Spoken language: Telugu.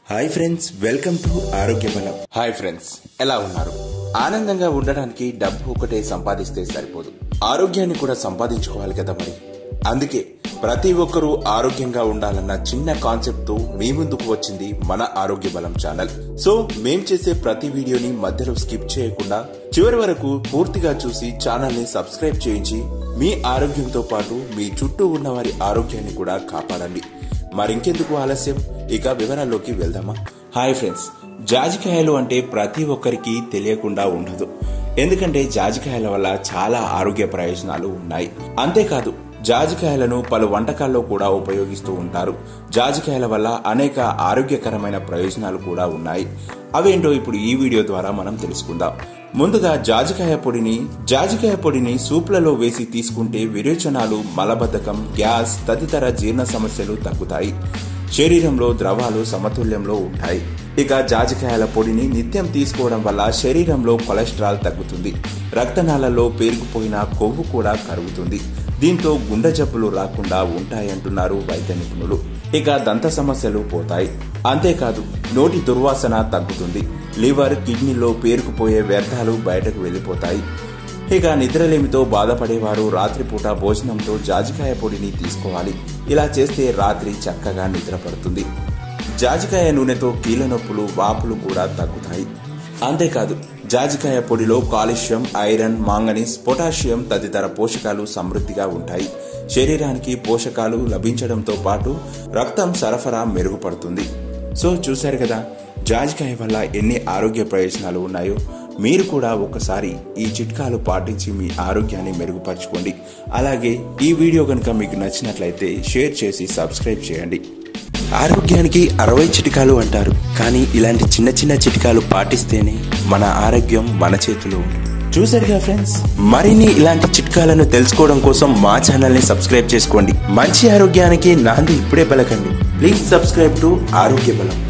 హాయ్ ఫ్రెండ్స్ వెల్కమ్ టు ఆరోగ్య బలం హాయ్ ఫ్రెండ్స్ ఎలా ఉన్నారు ఆనందంగా ఉండడానికి డబ్బు ఒకటే సంపాదిస్తే సరిపోదు ఆరోగ్యాన్ని కూడా సంపాదించుకోవాలి కదా మరి అందుకే ప్రతి ఒక్కరూ ఆరోగ్యంగా ఉండాలన్న చిన్న కాన్సెప్ట్ తో మీ ముందుకు వచ్చింది మన ఆరోగ్య బలం ఛానల్ సో మేం చేసే ప్రతి వీడియోని మధ్యలో స్కిప్ చేయకుండా చివరి వరకు పూర్తిగా చూసి ఛానల్ ని సబ్స్క్రైబ్ చేయించి మీ ఆరోగ్యంతో పాటు మీ చుట్టూ ఉన్న వారి ఆరోగ్యాన్ని కూడా కాపాడండి మరింకెందుకు ఆలస్యం ఇక వివరాల్లోకి వెళ్దామా హాయ్ ఫ్రెండ్స్ జాజికాయలు అంటే ప్రతి ఒక్కరికి తెలియకుండా ఉండదు ఎందుకంటే జాజికాయల వల్ల చాలా ఆరోగ్య ప్రయోజనాలు ఉన్నాయి అంతేకాదు జాజికాయలను పలు వంటకాల్లో కూడా ఉపయోగిస్తూ ఉంటారు జాజికాయల వల్ల అనేక ఆరోగ్యకరమైన ప్రయోజనాలు కూడా ఉన్నాయి అవేంటో ఇప్పుడు ఈ వీడియో ద్వారా మనం తెలుసుకుందాం ముందుగా జాజికాయ పొడిని జాజికాయ పొడిని సూప్లలో వేసి తీసుకుంటే విరేచనాలు మలబద్ధకం గ్యాస్ తదితర జీర్ణ సమస్యలు తగ్గుతాయి శరీరంలో ద్రవాలు సమతుల్యంలో ఉంటాయి ఇక జాజికాయల పొడిని నిత్యం తీసుకోవడం వల్ల శరీరంలో కొలెస్ట్రాల్ తగ్గుతుంది రక్తనాళాల్లో పేరుకుపోయిన కొవ్వు కూడా కరుగుతుంది దీంతో గుండె జబ్బులు రాకుండా ఉంటాయంటున్నారు వైద్య నిపుణులు ఇక దంత సమస్యలు పోతాయి అంతేకాదు నోటి దుర్వాసన తగ్గుతుంది లివర్ కిడ్నీలో పేరుకుపోయే వ్యర్థాలు బయటకు వెళ్లిపోతాయి ఇక నిద్రలేమితో బాధపడేవారు రాత్రిపూట భోజనంతో జాజికాయ పొడిని తీసుకోవాలి ఇలా చేస్తే రాత్రి చక్కగా నిద్ర పడుతుంది జాజికాయ నూనెతో కీళ్ళ నొప్పులు వాపులు కూడా తగ్గుతాయి అంతేకాదు జాజికాయ పొడిలో కాల్షియం ఐరన్ మాంగనీస్ పొటాషియం తదితర పోషకాలు సమృద్ధిగా ఉంటాయి శరీరానికి పోషకాలు లభించడంతో పాటు రక్తం సరఫరా మెరుగుపడుతుంది సో చూశారు కదా జాజికాయ వల్ల ఎన్ని ఆరోగ్య ప్రయోజనాలు ఉన్నాయో మీరు కూడా ఒకసారి ఈ చిట్కాలు పాటించి మీ ఆరోగ్యాన్ని మెరుగుపరచుకోండి అలాగే ఈ వీడియో కనుక మీకు నచ్చినట్లయితే షేర్ చేసి సబ్స్క్రైబ్ చేయండి ఆరోగ్యానికి అరవై చిట్కాలు అంటారు కానీ ఇలాంటి చిన్న చిన్న చిట్కాలు పాటిస్తేనే మన ఆరోగ్యం మన చేతిలో ఉంటుంది చూసారుగా ఫ్రెండ్స్ మరిన్ని ఇలాంటి చిట్కాలను తెలుసుకోవడం కోసం మా ఛానల్ ని సబ్స్క్రైబ్ చేసుకోండి మంచి ఆరోగ్యానికి నాంది ఇప్పుడే పలకండి ప్లీజ్ సబ్స్క్రైబ్ టు ఆరోగ్య బలం